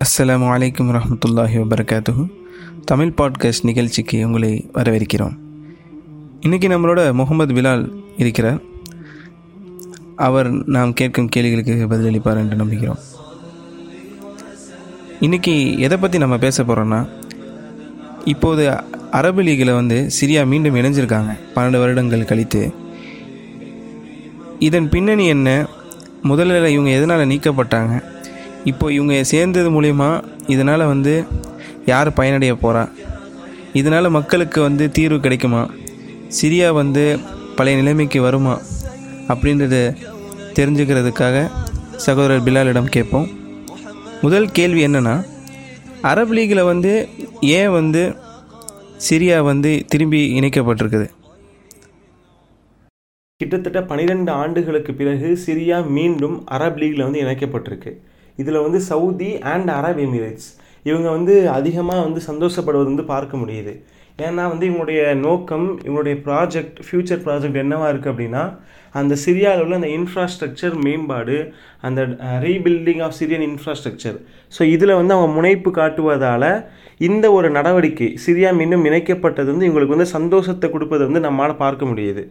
அஸ்ஸலாமு அலைக்கும் வரஹ்மத்துல்லாஹி வபரகாத்துஹு தமிழ் பாட்காஸ்ட் நிகழ்ச்சிக்கு உங்களை வரவேற்கிறோம் இன்றைக்கி நம்மளோட முகமது பிலால் இருக்கிறார் அவர் நாம் கேட்கும் கேள்விகளுக்கு பதிலளிப்பார் என்று நம்புகிறோம் இன்றைக்கி எதை பற்றி நம்ம பேச போகிறோன்னா இப்போது அரபு லீகில் வந்து சிரியா மீண்டும் இணைஞ்சிருக்காங்க பன்னெண்டு வருடங்கள் கழித்து இதன் பின்னணி என்ன முதல்ல இவங்க எதனால் நீக்கப்பட்டாங்க இப்போ இவங்க சேர்ந்தது மூலிமா இதனால் வந்து யார் பயனடைய போகிறா இதனால் மக்களுக்கு வந்து தீர்வு கிடைக்குமா சிரியா வந்து பழைய நிலைமைக்கு வருமா அப்படின்றத தெரிஞ்சுக்கிறதுக்காக சகோதரர் பிலாலிடம் கேட்போம் முதல் கேள்வி என்னென்னா அரபு லீகில் வந்து ஏன் வந்து சிரியா வந்து திரும்பி இணைக்கப்பட்டிருக்குது கிட்டத்தட்ட பன்னிரெண்டு ஆண்டுகளுக்கு பிறகு சிரியா மீண்டும் அரப் லீக்ல வந்து இணைக்கப்பட்டிருக்கு இதில் வந்து சவுதி அண்ட் அரப் எமிரேட்ஸ் இவங்க வந்து அதிகமாக வந்து சந்தோஷப்படுவது வந்து பார்க்க முடியுது ஏன்னா வந்து இவங்களுடைய நோக்கம் இவங்களுடைய ப்ராஜெக்ட் ஃப்யூச்சர் ப்ராஜெக்ட் என்னவா இருக்குது அப்படின்னா அந்த சிரியாவில் உள்ள அந்த இன்ஃப்ராஸ்ட்ரக்சர் மேம்பாடு அந்த rebuilding of Syrian infrastructure so இதில் வந்து அவங்க முனைப்பு காட்டுவதால் இந்த ஒரு நடவடிக்கை சிரியா மீண்டும் இணைக்கப்பட்டது வந்து இவங்களுக்கு வந்து சந்தோஷத்தை கொடுப்பதை வந்து நம்மளால் பார்க்க முடியுது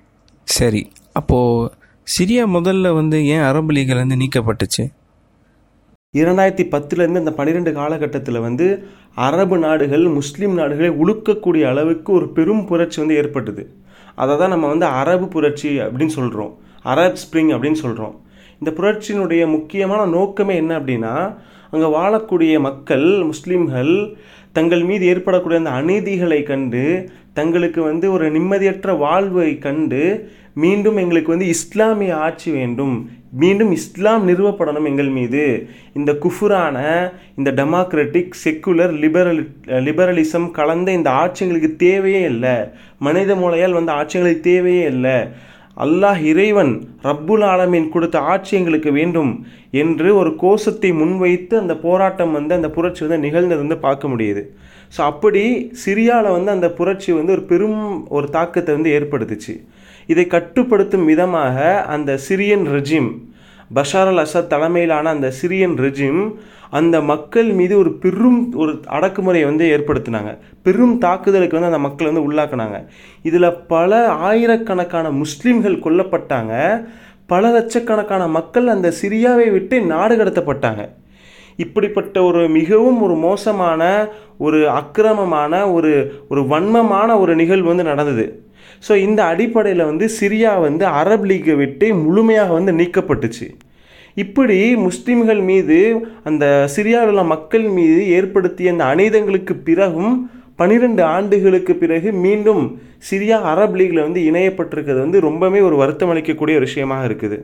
சரி அப்போது சிரியா முதல்ல வந்து ஏன் அரபு லீகில் வந்து நீக்கப்பட்டுச்சு இரண்டாயிரத்தி பத்துலேருந்து அந்த பன்னிரெண்டு காலகட்டத்தில் வந்து அரபு நாடுகள் முஸ்லீம் நாடுகளை உழுக்கக்கூடிய அளவுக்கு ஒரு பெரும் புரட்சி வந்து ஏற்பட்டது அதை தான் நம்ம வந்து அரபு புரட்சி அப்படின்னு சொல்கிறோம் அரப் ஸ்ப்ரிங் அப்படின்னு சொல்கிறோம் இந்த புரட்சியினுடைய முக்கியமான நோக்கமே என்ன அப்படின்னா அங்கே வாழக்கூடிய மக்கள் முஸ்லீம்கள் தங்கள் மீது ஏற்படக்கூடிய அந்த அநீதிகளை கண்டு தங்களுக்கு வந்து ஒரு நிம்மதியற்ற வாழ்வை கண்டு மீண்டும் எங்களுக்கு வந்து இஸ்லாமிய ஆட்சி வேண்டும் மீண்டும் இஸ்லாம் நிறுவப்படணும் எங்கள் மீது இந்த குஃபுரான இந்த டெமோக்ராட்டிக் செக்குலர் லிபரல் லிபரலிசம் கலந்த இந்த ஆட்சி எங்களுக்கு தேவையே இல்லை மனித மூலையால் வந்த ஆட்சி எங்களுக்கு தேவையே இல்லை அல்லாஹ் இறைவன் ரப்புல் ஆலமீன் கொடுத்த ஆட்சி எங்களுக்கு வேண்டும் என்று ஒரு கோஷத்தை முன்வைத்து அந்த போராட்டம் வந்து அந்த புரட்சி வந்து நிகழ்ந்தது வந்து பார்க்க முடியுது ஸோ அப்படி சிரியாவில் வந்து அந்த புரட்சி வந்து ஒரு பெரும் ஒரு தாக்கத்தை வந்து ஏற்படுத்துச்சு இதை கட்டுப்படுத்தும் விதமாக அந்த சிரியன் ரெஜிம் பஷார் அல் அசத் தலைமையிலான அந்த சிரியன் ரெஜிம் அந்த மக்கள் மீது ஒரு பெரும் ஒரு அடக்குமுறையை வந்து ஏற்படுத்தினாங்க பெரும் தாக்குதலுக்கு வந்து அந்த மக்கள் வந்து உள்ளாக்குனாங்க இதில் பல ஆயிரக்கணக்கான முஸ்லீம்கள் கொல்லப்பட்டாங்க பல லட்சக்கணக்கான மக்கள் அந்த சிரியாவை விட்டு நாடு கடத்தப்பட்டாங்க இப்படிப்பட்ட ஒரு மிகவும் ஒரு மோசமான ஒரு அக்கிரமமான ஒரு ஒரு வன்மமான ஒரு நிகழ்வு வந்து நடந்தது ஸோ இந்த அடிப்படையில் வந்து சிரியா வந்து அரப் லீக்கை விட்டு முழுமையாக வந்து நீக்கப்பட்டுச்சு இப்படி முஸ்லீம்கள் மீது அந்த சிரியாவில் உள்ள மக்கள் மீது ஏற்படுத்திய அந்த அநீதங்களுக்கு பிறகும் பனிரெண்டு ஆண்டுகளுக்கு பிறகு மீண்டும் சிரியா அரப் லீக்ல வந்து இணையப்பட்டிருக்கிறது வந்து ரொம்பவே ஒரு வருத்தம் அளிக்கக்கூடிய ஒரு விஷயமாக இருக்குது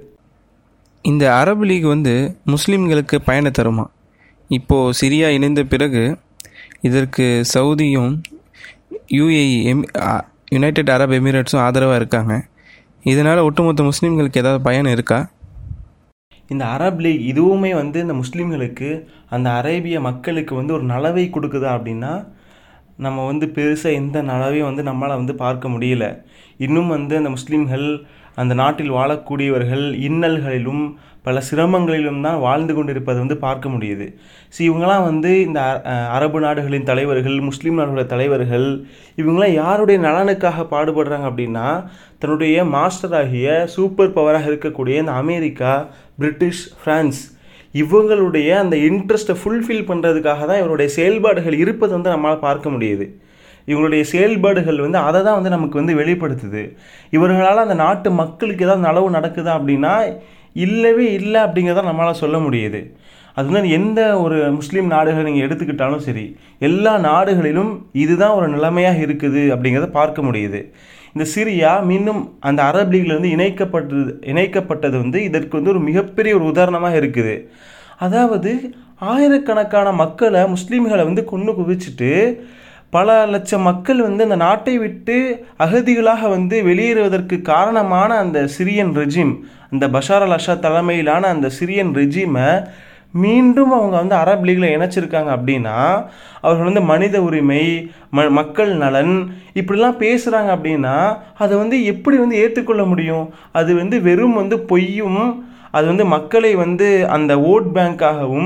இந்த அரபு லீக் வந்து முஸ்லீம்களுக்கு பயனை தருமா இப்போது சிரியா இணைந்த பிறகு இதற்கு சவுதியும் யுஏஇ எம் யுனைடெட் அரப் எமிரேட்ஸும் ஆதரவாக இருக்காங்க இதனால் ஒட்டுமொத்த முஸ்லீம்களுக்கு ஏதாவது பயன் இருக்கா இந்த அரப் லீக் இதுவுமே வந்து இந்த முஸ்லீம்களுக்கு அந்த அரேபிய மக்களுக்கு வந்து ஒரு நலவை கொடுக்குதா அப்படின்னா நம்ம வந்து பெருசாக எந்த நலவையும் வந்து நம்மளால் வந்து பார்க்க முடியல இன்னும் வந்து அந்த முஸ்லீம்கள் அந்த நாட்டில் வாழக்கூடியவர்கள் இன்னல்களிலும் பல சிரமங்களிலும் தான் வாழ்ந்து கொண்டிருப்பதை வந்து பார்க்க முடியுது ஸோ இவங்களாம் வந்து இந்த அரபு நாடுகளின் தலைவர்கள் முஸ்லீம் நாடுகளோட தலைவர்கள் இவங்களாம் யாருடைய நலனுக்காக பாடுபடுறாங்க அப்படின்னா தன்னுடைய மாஸ்டர் ஆகிய சூப்பர் பவராக இருக்கக்கூடிய இந்த அமெரிக்கா பிரிட்டிஷ் ஃப்ரான்ஸ் இவங்களுடைய அந்த இன்ட்ரெஸ்ட்டை ஃபுல்ஃபில் பண்ணுறதுக்காக தான் இவருடைய செயல்பாடுகள் இருப்பது வந்து நம்மளால் பார்க்க முடியுது இவங்களுடைய செயல்பாடுகள் வந்து அதை தான் வந்து நமக்கு வந்து வெளிப்படுத்துது இவர்களால் அந்த நாட்டு மக்களுக்கு ஏதாவது நலவு நடக்குதா அப்படின்னா இல்லவே இல்லை அப்படிங்கிறத நம்மளால் சொல்ல முடியுது அது வந்து எந்த ஒரு முஸ்லீம் நாடுகளை நீங்கள் எடுத்துக்கிட்டாலும் சரி எல்லா நாடுகளிலும் இதுதான் ஒரு நிலைமையாக இருக்குது அப்படிங்கிறத பார்க்க முடியுது இந்த சிரியா மீண்டும் அந்த அரப் லீக்ல வந்து இணைக்கப்பட்டது இணைக்கப்பட்டது வந்து இதற்கு வந்து ஒரு மிகப்பெரிய ஒரு உதாரணமாக இருக்குது அதாவது ஆயிரக்கணக்கான மக்களை முஸ்லீம்களை வந்து கொண்டு குவிச்சிட்டு பல லட்சம் மக்கள் வந்து அந்த நாட்டை விட்டு அகதிகளாக வந்து வெளியேறுவதற்கு காரணமான அந்த சிரியன் ரெஜிம் அந்த பஷார் அல் அஷா தலைமையிலான அந்த சிரியன் ரெஜிமை மீண்டும் அவங்க வந்து அரப் லீக்ல இணைச்சிருக்காங்க அப்படின்னா அவர்கள் வந்து மனித உரிமை ம மக்கள் நலன் இப்படிலாம் பேசுகிறாங்க அப்படின்னா அதை வந்து எப்படி வந்து ஏற்றுக்கொள்ள முடியும் அது வந்து வெறும் வந்து பொய்யும் அது வந்து மக்களை வந்து அந்த ஓட் பேங்காகவும்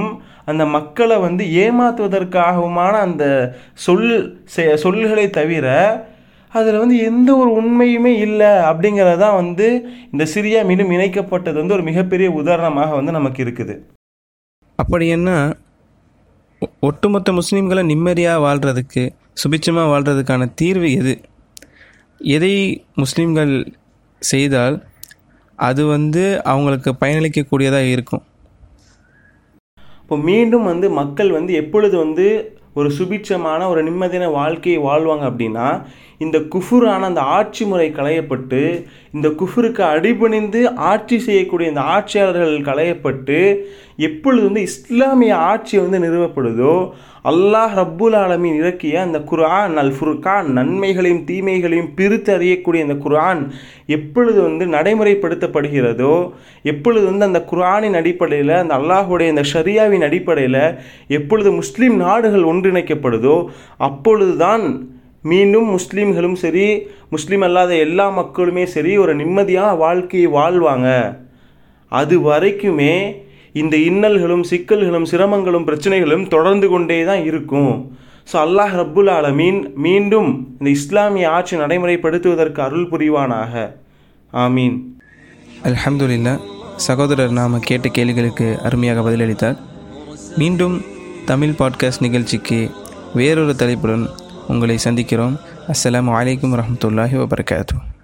அந்த மக்களை வந்து ஏமாத்துவதற்காகவுமான அந்த சொல் செ- சொல்களை தவிர அதில் வந்து எந்த ஒரு உண்மையுமே இல்லை அப்படிங்கிறது தான் வந்து இந்த சிரியா மீண்டும் இணைக்கப்பட்டது வந்து ஒரு மிகப்பெரிய உதாரணமாக வந்து நமக்கு இருக்குது அப்படி என்ன ஒ- ஒட்டுமொத்த முஸ்லீம்களை நிம்மதியாக வாழ்கிறதுக்கு சுபிட்சமாக வாழ்கிறதுக்கான தீர்வு எது எதை முஸ்லீம்கள் செய்தால் அது வந்து அவங்களுக்கு பயனளிக்கக்கூடியதாக இருக்கும் இப்போ மீண்டும் வந்து மக்கள் வந்து எப்பொழுது வந்து ஒரு சுபிட்சமான ஒரு நிம்மதியான வாழ்க்கையை வாழ்வாங்க அப்படின்னா இந்த குஃபுரான அந்த ஆட்சி முறை களையப்பட்டு இந்த குஃபுருக்கு அடிபணிந்து ஆட்சி செய்யக்கூடிய இந்த ஆட்சியாளர்கள் களையப்பட்டு எப்பொழுது வந்து இஸ்லாமிய ஆட்சி வந்து நிறுவப்படுதோ அல்லாஹ் ரப்புல் ஆலமீன் இறக்கிய அந்த குர்ஆன் அல் ஃபுர்கான் நன்மைகளையும் தீமைகளையும் பிரித்து அறியக்கூடிய அந்த குர்ஆன் எப்பொழுது வந்து நடைமுறைப்படுத்தப்படுகிறதோ எப்பொழுது வந்து அந்த குர்ஆனின் அடிப்படையில் அந்த அல்லாஹுடைய அந்த ஷரியாவின் அடிப்படையில் எப்பொழுது முஸ்லீம் நாடுகள் ஒன்றிணைக்கப்படுதோ அப்பொழுதுதான் மீண்டும் முஸ்லீம்களும் சரி முஸ்லீம் அல்லாத எல்லா மக்களுமே சரி ஒரு நிம்மதியான வாழ்க்கையை வாழ்வாங்க அது வரைக்குமே இந்த இன்னல்களும் சிக்கல்களும் சிரமங்களும் பிரச்சனைகளும் தொடர்ந்து கொண்டே தான் இருக்கும் ஸோ அல்லாஹ் ரப்புல் ஆலமீன் மீண்டும் இந்த இஸ்லாமிய ஆட்சி நடைமுறைப்படுத்துவதற்கு அருள் புரிவானாக ஆமீன் அல்ஹம்துலில்லா சகோதரர் நாம கேட்ட கேள்விகளுக்கு அருமையாக பதிலளித்தார் மீண்டும் தமிழ் பாட்காஸ்ட் நிகழ்ச்சிக்கு வேறொரு தலைப்புடன் உங்களை சந்திக்கிறோம் அஸ்ஸலாமு அலைக்கும் வரஹ்மத்துல்லாஹி வபரகாத்துஹ்